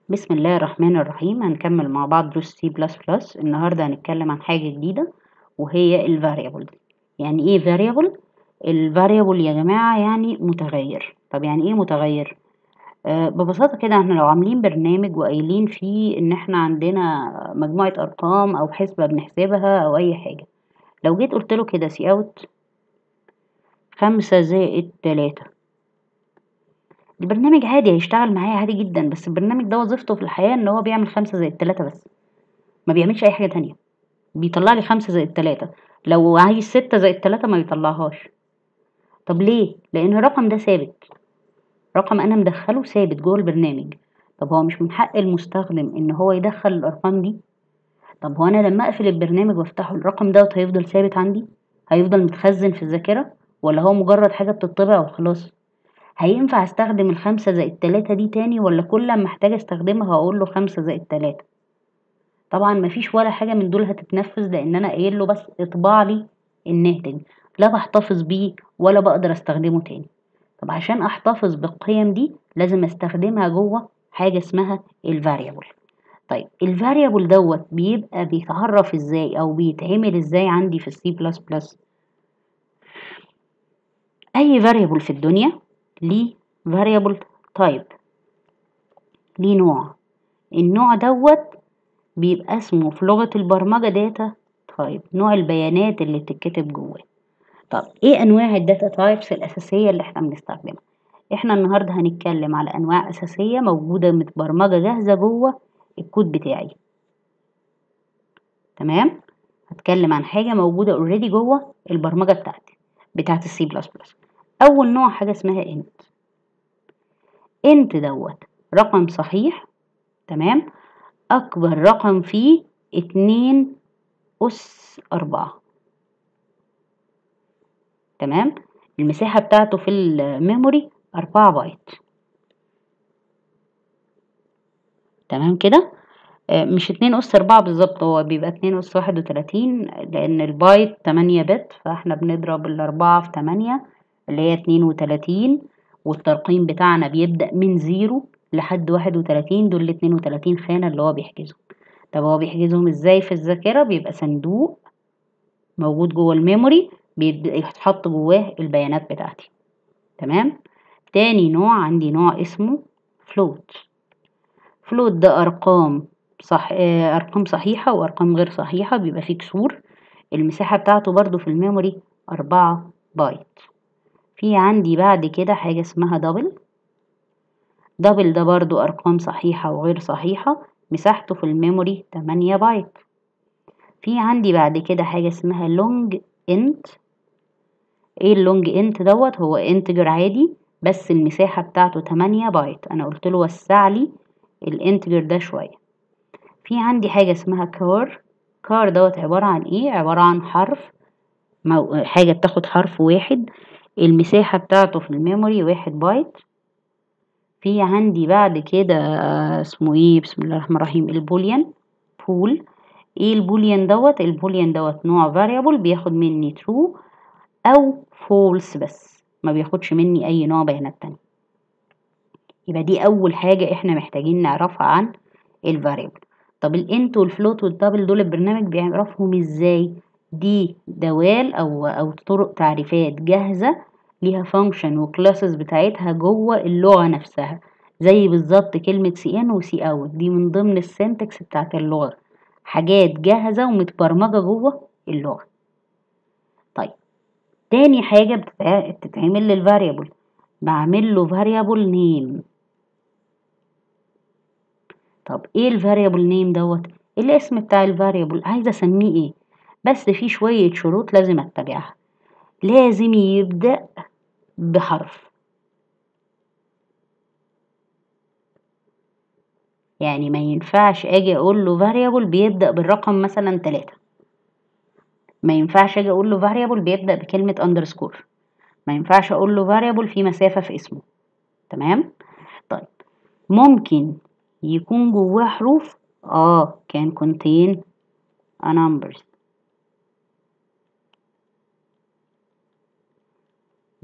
بسم الله الرحمن الرحيم هنكمل مع بعض دروس سي بلس بلس النهاردة هنتكلم عن حاجة جديدة وهي ال variable يعني ايه variable؟ ال variable يا جماعة يعني متغير طب يعني ايه متغير؟ آه ببساطة كده احنا لو عاملين برنامج وقايلين فيه ان احنا عندنا مجموعة ارقام او حسبة بنحسبها او اي حاجة لو جيت قلت له كده سي اوت خمسة زائد تلاتة البرنامج عادي هيشتغل معايا عادي جدا بس البرنامج ده وظيفته في الحياة ان هو بيعمل خمسة زائد تلاتة بس ما بيعملش اي حاجة تانية بيطلع لي خمسة زائد تلاتة لو عايز ستة زائد تلاتة ما بيطلعهاش طب ليه لان الرقم ده ثابت رقم انا مدخله ثابت جوه البرنامج طب هو مش من حق المستخدم ان هو يدخل الارقام دي طب هو انا لما اقفل البرنامج وافتحه الرقم دوت هيفضل ثابت عندي هيفضل متخزن في الذاكرة ولا هو مجرد حاجة بتطبع وخلاص هينفع استخدم الخمسة زائد تلاتة دي تاني ولا كل لما احتاج استخدمها هقول له خمسة زائد تلاتة طبعا مفيش ولا حاجة من دول هتتنفذ لان انا قايل له بس اطبع لي الناتج لا بحتفظ بيه ولا بقدر استخدمه تاني طب عشان احتفظ بالقيم دي لازم استخدمها جوه حاجة اسمها الفاريبل طيب الفاريبل دوت بيبقى بيتعرف ازاي او بيتعمل ازاي عندي في السي بلس بلس اي فاريبل في الدنيا ليه variable type ليه نوع النوع دوت بيبقى اسمه في لغة البرمجة data type نوع البيانات اللي بتتكتب جواه طب ايه انواع الداتا تايبس الاساسية اللي احنا بنستخدمها احنا النهاردة هنتكلم على انواع اساسية موجودة متبرمجة جاهزة جوه الكود بتاعي تمام هتكلم عن حاجة موجودة اوريدي جوه البرمجة بتاعتي بتاعت السي بلس بلس أول نوع حاجة اسمها انت انت دوت رقم صحيح تمام أكبر رقم فيه اتنين أس أربعة تمام المساحة بتاعته في الميموري أربعة بايت تمام كده آه مش اتنين أس أربعة بالظبط هو بيبقى اتنين أس واحد وتلاتين لأن البايت تمانية بت فاحنا بنضرب الأربعة في تمانية اللي هي اتنين وتلاتين والترقيم بتاعنا بيبدأ من زيرو لحد واحد وتلاتين دول اتنين وتلاتين خانة اللي هو بيحجزهم طب هو بيحجزهم ازاي في الذاكرة بيبقى صندوق موجود جوه الميموري بيبدأ يتحط جواه البيانات بتاعتي تمام تاني نوع عندي نوع اسمه فلوت فلوت ده أرقام صح أرقام صحيحة وأرقام غير صحيحة بيبقى فيه كسور المساحة بتاعته برضو في الميموري أربعة بايت في عندي بعد كده حاجة اسمها دبل دبل ده برضو أرقام صحيحة وغير صحيحة مساحته في الميموري تمانية بايت في عندي بعد كده حاجة اسمها لونج انت ايه اللونج انت دوت هو انتجر عادي بس المساحة بتاعته تمانية بايت انا قلت له وسع لي الانتجر ده شوية في عندي حاجة اسمها كار كار دوت عبارة عن ايه عبارة عن حرف مو... حاجة بتاخد حرف واحد المساحة بتاعته في الميموري واحد بايت في عندي بعد كده اسمه ايه بسم الله الرحمن الرحيم البوليان بول ايه البوليان دوت البوليان دوت نوع variable بياخد مني true او false بس ما بياخدش مني اي نوع بيانات تانية يبقى دي اول حاجة احنا محتاجين نعرفها عن الفاريبل طب الانت والفلوت والدبل دول البرنامج بيعرفهم ازاي دي دوال او او طرق تعريفات جاهزة ليها فانكشن وكلاسز بتاعتها جوه اللغة نفسها زي بالظبط كلمة سي ان وسي اوت دي من ضمن السنتكس بتاعت اللغة حاجات جاهزة ومتبرمجة جوه اللغة طيب تاني حاجة بتتعمل للفاريبل بعمل له فاريبل نيم طب ايه الفاريبل نيم دوت الاسم بتاع الفاريبل عايزة اسميه ايه بس في شوية شروط لازم اتبعها لازم يبدأ بحرف يعني ما ينفعش اجي اقول له variable بيبدأ بالرقم مثلا تلاتة ما ينفعش اجي اقول له variable بيبدأ بكلمة underscore ما ينفعش اقول له variable في مسافة في اسمه تمام طيب ممكن يكون جواه حروف اه كان contain a numbers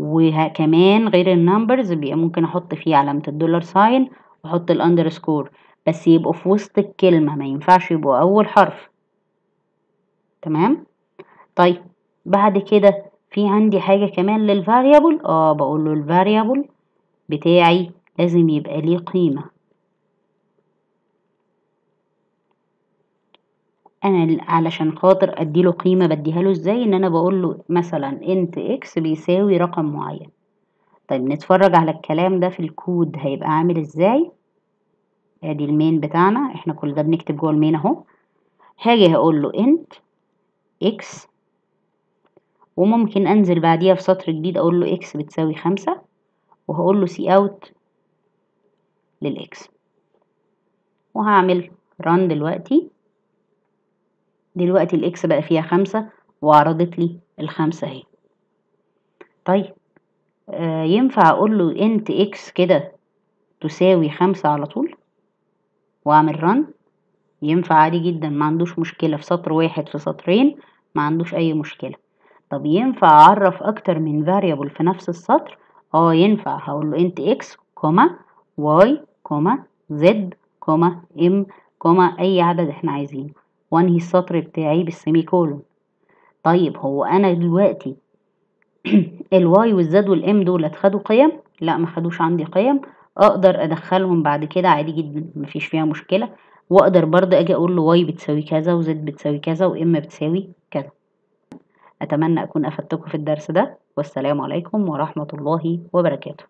وكمان غير النمبرز بيبقى ممكن احط فيه علامة الدولار ساين واحط الاندرسكور بس يبقوا في وسط الكلمة ما ينفعش يبقوا أول حرف تمام طيب بعد كده في عندي حاجة كمان للفاريبل اه بقول له الفاريبل بتاعي لازم يبقى ليه قيمة انا علشان خاطر اديله قيمة بديها له ازاي ان انا بقول له مثلا انت اكس بيساوي رقم معين طيب نتفرج على الكلام ده في الكود هيبقى عامل ازاي ادي المين بتاعنا احنا كل ده بنكتب جوه المين اهو هاجي هقول له انت اكس وممكن انزل بعديها في سطر جديد اقول له اكس بتساوي خمسة وهقول له سي اوت للاكس وهعمل ران دلوقتي دلوقتي الاكس بقى فيها خمسة وعرضت لي الخمسة اهي طيب آه ينفع اقول له انت اكس كده تساوي خمسة على طول واعمل ران ينفع عادي جدا ما عندوش مشكلة في سطر واحد في سطرين ما عندوش اي مشكلة طب ينفع اعرف اكتر من variable في نفس السطر اه ينفع هقول له انت اكس كوما واي كوما زد كوما ام كوما اي عدد احنا عايزينه وانهي السطر بتاعي بالسيمي كولون طيب هو انا دلوقتي الواي والزد والام دول خدوا قيم لا ما خدوش عندي قيم اقدر ادخلهم بعد كده عادي جدا مفيش فيها مشكله واقدر برضه اجي اقول له واي بتساوي كذا وزد بتساوي كذا وام بتساوي كذا اتمنى اكون افدتكم في الدرس ده والسلام عليكم ورحمه الله وبركاته